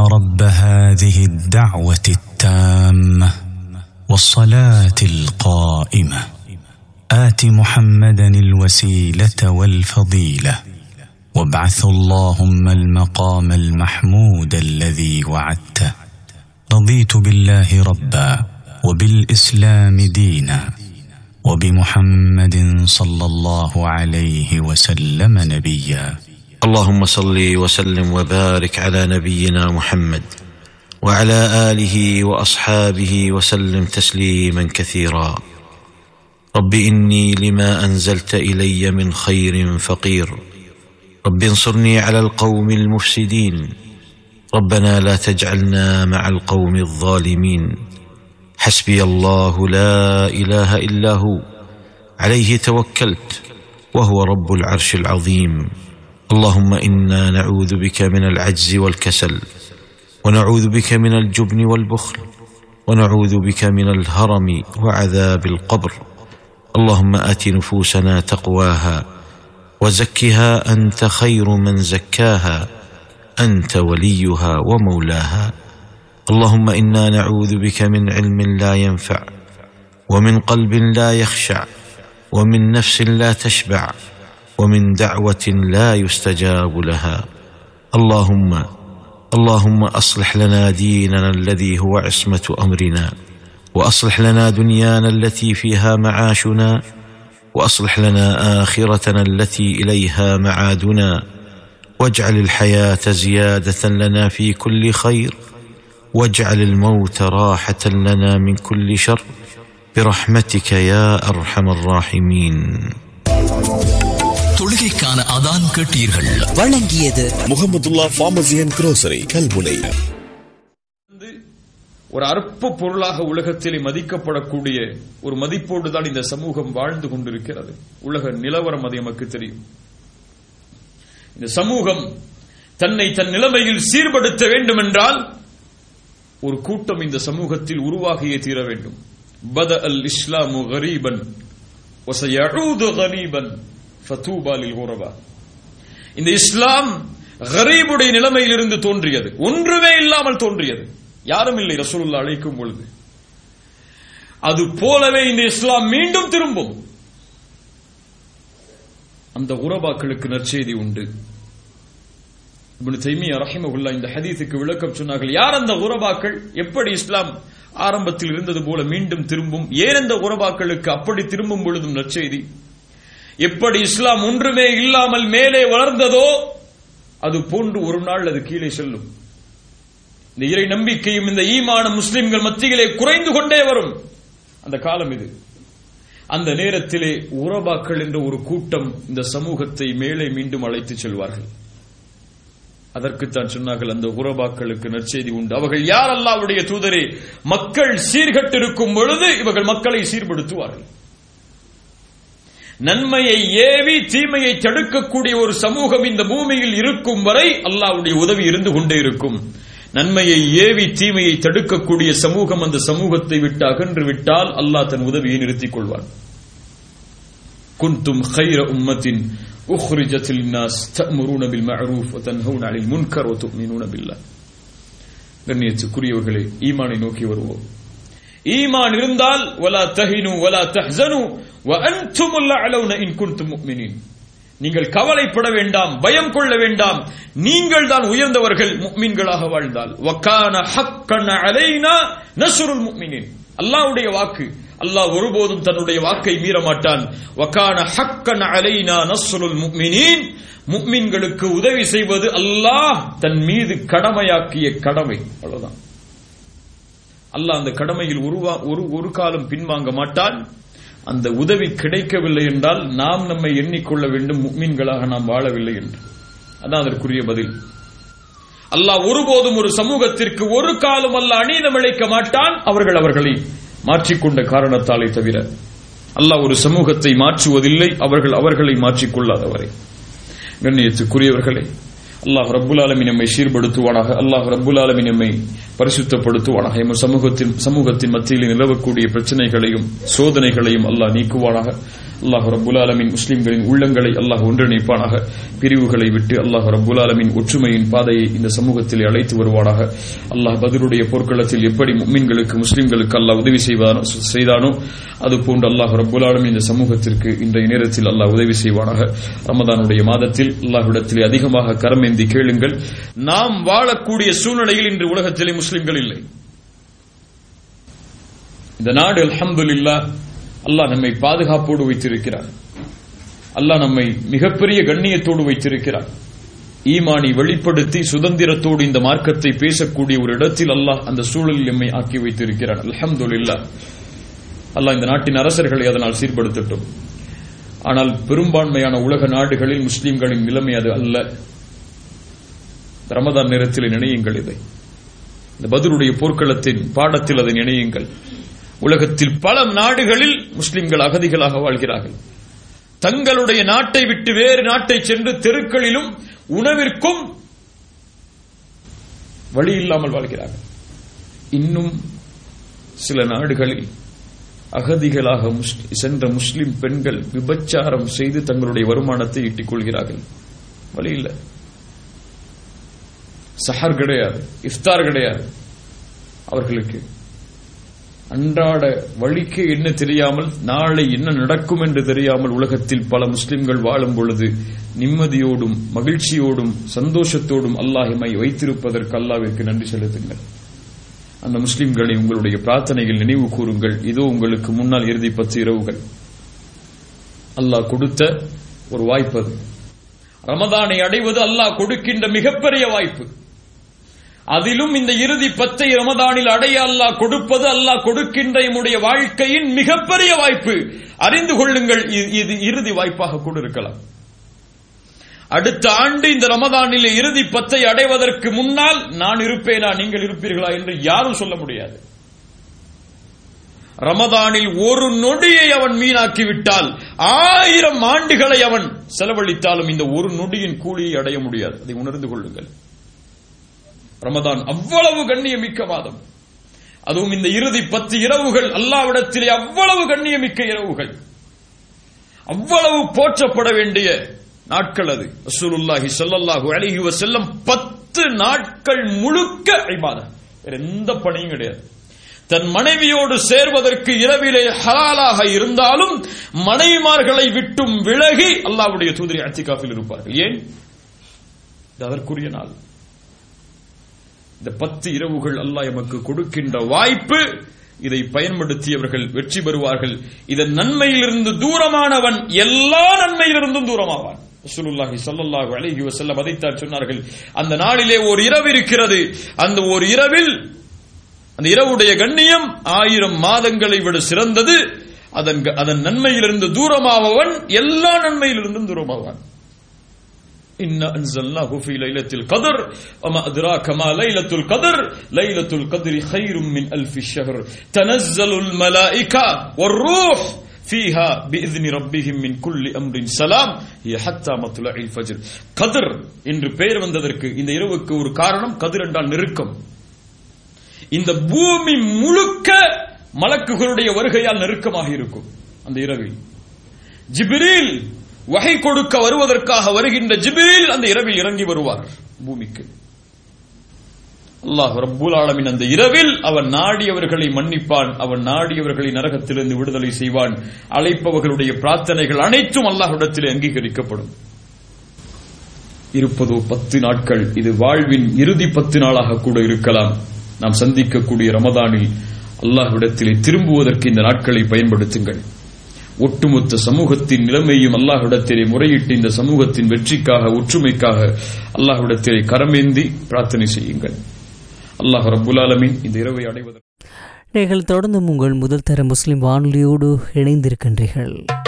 رب هذه الدعوه التامه والصلاه القائمه ات محمدا الوسيله والفضيله وابعث اللهم المقام المحمود الذي وعدته رضيت بالله ربا وبالاسلام دينا وبمحمد صلى الله عليه وسلم نبيا اللهم صل وسلم وبارك على نبينا محمد وعلى اله واصحابه وسلم تسليما كثيرا رب اني لما انزلت الي من خير فقير رب انصرني على القوم المفسدين ربنا لا تجعلنا مع القوم الظالمين حسبي الله لا اله الا هو عليه توكلت وهو رب العرش العظيم اللهم انا نعوذ بك من العجز والكسل ونعوذ بك من الجبن والبخل ونعوذ بك من الهرم وعذاب القبر اللهم ات نفوسنا تقواها وزكها انت خير من زكاها انت وليها ومولاها اللهم انا نعوذ بك من علم لا ينفع ومن قلب لا يخشع ومن نفس لا تشبع ومن دعوه لا يستجاب لها اللهم اللهم اصلح لنا ديننا الذي هو عصمه امرنا واصلح لنا دنيانا التي فيها معاشنا واصلح لنا اخرتنا التي اليها معادنا واجعل الحياه زياده لنا في كل خير واجعل الموت راحه لنا من كل شر برحمتك يا ارحم الراحمين தொழுகைக்கான அதான் கேட்டீர்கள் வழங்கியது Mohamedulla pharmacy and grocery Kalmunai ஒரு அற்ப பொருளாக உலகத்திலே மதிக்கப்படக்கூடிய ஒரு மதிப்போடு தான் இந்த சமூகம் வாழ்ந்து கொண்டிருக்கிறது உலக நிலவரம் அது எமக்கு தெரியும் இந்த சமூகம் தன்னை தன் நிலைமையில் சீர்படுத்த வேண்டும் என்றால் ஒரு கூட்டம் இந்த சமூகத்தில் உருவாகியே தீர வேண்டும் பத அல் இஸ்லாமு கரீபன் கரீபன் ஃபதூபாலில் குரபா இந்த இஸ்லாம் கரீபுடைய நிலைமையிலிருந்து தோன்றியது ஒன்றுமே இல்லாமல் தோன்றியது யாரும் இல்லை ரசூலுல்லா அழைக்கும் பொழுது அது போலவே இந்த இஸ்லாம் மீண்டும் திரும்பும் அந்த உறவாக்களுக்கு நற்செய்தி உண்டு இப்னு தைமியா ரஹிமகுல்லா இந்த ஹதீஸுக்கு விளக்கம் சொன்னார்கள் யார் அந்த உறவாக்கள் எப்படி இஸ்லாம் ஆரம்பத்தில் இருந்தது போல மீண்டும் திரும்பும் ஏன் அந்த உறவாக்களுக்கு அப்படி திரும்பும் பொழுதும் நற்செய்தி எப்படி இஸ்லாம் ஒன்றுமே இல்லாமல் மேலே வளர்ந்ததோ அது போன்று ஒரு நாள் அது கீழே செல்லும் இந்த இறை நம்பிக்கையும் இந்த ஈமான முஸ்லிம்கள் மத்தியிலே குறைந்து கொண்டே வரும் அந்த காலம் இது அந்த நேரத்திலே உறவாக்கள் என்ற ஒரு கூட்டம் இந்த சமூகத்தை மேலே மீண்டும் அழைத்து செல்வார்கள் அதற்குத்தான் சொன்னார்கள் அந்த உறவாக்களுக்கு நற்செய்தி உண்டு அவர்கள் யார் அல்லாவுடைய தூதரே மக்கள் சீர்கட்டிருக்கும் பொழுது இவர்கள் மக்களை சீர்படுத்துவார்கள் நன்மையை ஏவி தீமையை தடுக்கக்கூடிய ஒரு சமூகம் இந்த பூமியில் இருக்கும் வரை அல்லாவுடைய உதவி இருந்து கொண்டே இருக்கும் நன்மையை ஏவி தீமையை தடுக்கக்கூடிய சமூகம் அந்த சமூகத்தை விட்டு அகன்று விட்டால் அல்லாஹ் தன் உதவியை நிறுத்திக் கொள்வான் குந்தும் خير أمة أخرجت للناس تأمرون بالمعروف وتنهون عن المنكر وتؤمنون بالله கண்ணியத்துக்குரியவர்களே ஈமானை நோக்கி வருவோம் ஈமான் இருந்தால் வலா தஹினு வலா தஹ்சனு وأنتم الأعلون إن كنتم مؤمنين நீங்கள் கவலைப்பட வேண்டாம் பயம் கொள்ள வேண்டாம் நீங்கள் தான் உயர்ந்தவர்கள் முக்மீன்களாக வாழ்ந்தால் வக்கான ஹக்கன அலைனா நசுருல் முக்மினின் அல்லாஹ்வுடைய வாக்கு அல்லாஹ் ஒருபோதும் தன்னுடைய வாக்கை மீற மாட்டான் வக்கான ஹக்கன அலைனா நசுருல் முக்மினின் முக்மீன்களுக்கு உதவி செய்வது அல்லாஹ் தன் மீது கடமையாக்கிய கடமை அவ்வளவுதான் அல்லாஹ் அந்த கடமையில் உருவா ஒரு ஒரு காலம் பின்வாங்க மாட்டான் அந்த உதவி கிடைக்கவில்லை என்றால் நாம் நம்மை எண்ணிக்கொள்ள வேண்டும் முக்மீன்களாக நாம் வாழவில்லை என்று அதான் அதற்குரிய பதில் அல்லாஹ் ஒருபோதும் ஒரு சமூகத்திற்கு ஒரு காலம் அல்ல அநீதம் இழைக்க மாட்டான் அவர்கள் அவர்களை மாற்றிக்கொண்ட காரணத்தாலே தவிர அல்லாஹ் ஒரு சமூகத்தை மாற்றுவதில்லை அவர்கள் அவர்களை மாற்றிக்கொள்ளாதவரை கண்ணியத்துக்குரியவர்களே அல்லாஹ் ரப்புல் ஆலமின் நம்மை சீர்படுத்துவானாக அல்லாஹ் ரப்புல் ஆலமின் நம்மை பரிசுத்தப்படுத்துவானாக எமது சமூகத்தின் சமூகத்தின் மத்தியில் நிலவக்கூடிய பிரச்சனைகளையும் சோதனைகளையும் அல்லாஹ் நீக்குவானாக அல்லாஹ் ரப்புல் ஆலமின் முஸ்லிம்களின் உள்ளங்களை அல்லாஹ் ஒன்றிணைப்பானாக பிரிவுகளை விட்டு அல்லாஹ் ரப்புல் ஆலமின் ஒற்றுமையின் பாதையை இந்த சமூகத்தில் அழைத்து வருவானாக அல்லாஹ் பதிலுடைய போர்க்களத்தில் எப்படி முக்மின்களுக்கு முஸ்லிம்களுக்கு அல்லாஹ் உதவி செய்வானோ செய்தானோ அதுபோன்று அல்லாஹ் ரப்புல் ஆலமின் இந்த சமூகத்திற்கு இன்றைய நேரத்தில் அல்லாஹ் உதவி செய்வானாக ரமதானுடைய மாதத்தில் அல்லாஹ்விடத்திலே அதிகமாக கரமேந்தி கேளுங்கள் நாம் வாழக்கூடிய சூழ்நிலையில் இன்று உலகத்திலே முஸ்லிம்கள் இல்லை இந்த நாடு அல்ஹம்துலில்லாஹ் அல்லாஹ் நம்மை பாதுகாப்போடு வைத்திருக்கிறார் அல்லாஹ் நம்மை மிகப்பெரிய கண்ணியத்தோடு வைத்திருக்கிறார் ஈமானை வெளிப்படுத்தி சுதந்திரத்தோடு இந்த மார்க்கத்தை பேசக்கூடிய ஒரு இடத்தில் அல்லாஹ் அந்த சூழலில் எம்மை ஆக்கி வைத்திருக்கிறார் அல்ஹம்துலில்லாஹ் அல்லாஹ் இந்த நாட்டின் அரசர்களை அதனால் சீர்படுத்தட்டும் ஆனால் பெரும்பான்மையான உலக நாடுகளில் முஸ்லிம்களின் நிலைமை அது அல்ல ரமதான் நேரத்தில் நினையுங்கள் இதை இந்த பதிலுடைய போர்க்களத்தின் பாடத்தில் அதை நினையுங்கள் உலகத்தில் பல நாடுகளில் முஸ்லிம்கள் அகதிகளாக வாழ்கிறார்கள் தங்களுடைய நாட்டை விட்டு வேறு நாட்டை சென்று தெருக்களிலும் உணவிற்கும் வழி இல்லாமல் வாழ்கிறார்கள் இன்னும் சில நாடுகளில் அகதிகளாக முஸ்லி- சென்ற முஸ்லிம் பெண்கள் விபச்சாரம் செய்து தங்களுடைய வருமானத்தை ஈட்டிக் கொள்கிறார்கள் வழி இல்லை சஹர் கிடையாது இஃப்தார் கிடையாது அவர்களுக்கு அன்றாட வழிக்கு என்ன தெரியாமல் நாளை என்ன நடக்கும் என்று தெரியாமல் உலகத்தில் பல முஸ்லிம்கள் வாழும் பொழுது நிம்மதியோடும் மகிழ்ச்சியோடும் சந்தோஷத்தோடும் அல்லாஹிமை வைத்திருப்பதற்கு அல்லாவிற்கு நன்றி செலுத்துங்கள் அந்த முஸ்லிம்களை உங்களுடைய பிரார்த்தனையில் நினைவு கூறுங்கள் இதோ உங்களுக்கு முன்னால் இறுதி பத்து இரவுகள் அல்லாஹ் கொடுத்த ஒரு வாய்ப்பு அது ரமதானை அடைவது அல்லாஹ் கொடுக்கின்ற மிகப்பெரிய வாய்ப்பு அதிலும் இந்த இறுதி பத்தை ரமதானில் அடைய அல்லாஹ் கொடுப்பது அல்லாஹ் கொடுக்கின்ற நம்முடைய வாழ்க்கையின் மிகப்பெரிய வாய்ப்பு அறிந்து கொள்ளுங்கள் இது- இது இறுதி வாய்ப்பாக கூட இருக்கலாம் அடுத்த ஆண்டு இந்த ரமதானில் இறுதி பத்தை அடைவதற்கு முன்னால் நான் இருப்பேனா நீங்கள் இருப்பீர்களா என்று யாரும் சொல்ல முடியாது ரமதானில் ஒரு நொடியை அவன் மீனாக்கி விட்டால் ஆயிரம் ஆண்டுகளை அவன் செலவழித்தாலும் இந்த ஒரு நொடியின் கூலியை அடைய முடியாது அதை உணர்ந்து கொள்ளுங்கள் ரமதான் அவ்வளவு கண்ணியமிக்க மாதம் அதுவும் இந்த இறுதி பத்து இரவுகள் அல்லாவிடத்திலே அவ்வளவு கண்ணியமிக்க இரவுகள் அவ்வளவு போற்றப்பட வேண்டிய நாட்கள் அது ரசூலுல்லாஹி ஸல்லல்லாஹு அலைஹி வஸல்லம் பத்து நாட்கள் முழுக்க இபாதத் வேற எந்த பணியும் கிடையாது தன் மனைவியோடு சேர்வதற்கு இரவிலே ஹலாலாக இருந்தாலும் மனைவிமார்களை விட்டும் விலகி அல்லாஹ்வுடைய தூதரை அத்திகாஃபில் இருப்பார்கள் ஏன் இது அதற்குரிய நாள் இந்த பத்து இரவுகள் அல்லாஹ் எமக்கு கொடுக்கின்ற வாய்ப்பு இதை பயன்படுத்தியவர்கள் வெற்றி பெறுவார்கள் இதன் நன்மையிலிருந்து தூரமானவன் எல்லா நன்மையிலிருந்தும் தூரமாவான் ரசூலுல்லாஹி ஸல்லல்லாஹு அலைஹி வஸல்லம் அதைத்தான் சொன்னார்கள் அந்த நாளிலே ஒரு இரவு இருக்கிறது அந்த ஒரு இரவில் அந்த இரவுடைய கண்ணியம் ஆயிரம் மாதங்களை விட சிறந்தது அதன் அதன் நன்மையிலிருந்து தூரமாவவன் எல்லா நன்மையிலிருந்தும் தூரமாவான் إنا أنزلناه في ليلة القدر وما أدراك ما ليلة القدر ليلة القدر خير من ألف الشهر تنزل الملائكة والروح فيها بإذن ربهم من كل أمر سلام هي حتى مطلع الفجر قدر என்று பெயர் வந்ததற்கு இந்த இரவுக்கு ஒரு காரணம் கதிர் என்றால் நெருக்கம் இந்த பூமி முழுக்க மலக்குகளுடைய வருகையால் நெருக்கமாக இருக்கும் அந்த இரவில் ஜிப்ரீல் வகை கொடுக்க வருவதற்காக வருகின்ற ஜிப்ரீல் அந்த இரவில் இறங்கி வருவார் பூமிக்கு அல்லாஹ் ரப்புல் ஆலமின் அந்த இரவில் அவன் நாடியவர்களை மன்னிப்பான் அவன் நாடியவர்களை நரகத்திலிருந்து விடுதலை செய்வான் அழைப்பவர்களுடைய பிரார்த்தனைகள் அனைத்தும் அல்லாஹ்விடத்திலே அங்கீகரிக்கப்படும் இருப்பதோ பத்து நாட்கள் இது வாழ்வின் இறுதி பத்து நாளாக கூட இருக்கலாம் நாம் சந்திக்கக்கூடிய ரமதானில் அல்லாஹ்விடத்திலே திரும்புவதற்கு இந்த நாட்களை பயன்படுத்துங்கள் ஒட்டுமொத்த சமூகத்தின் நிலைமையும் அல்லாஹ்விடத்திலே முறையிட்டு இந்த சமூகத்தின் வெற்றிக்காக ஒற்றுமைக்காக அல்லாஹ்விடத்திலே கரமேந்தி பிரார்த்தனை செய்யுங்கள் அல்லாஹ் ரப்புல் ஆலமீன் இந்த இரவை அடைவதற்கு நீங்கள் தொடர்ந்தும் உங்கள் முதல் தர முஸ்லிம் வானொலியோடு இணைந்திருக்கின்றீர்கள்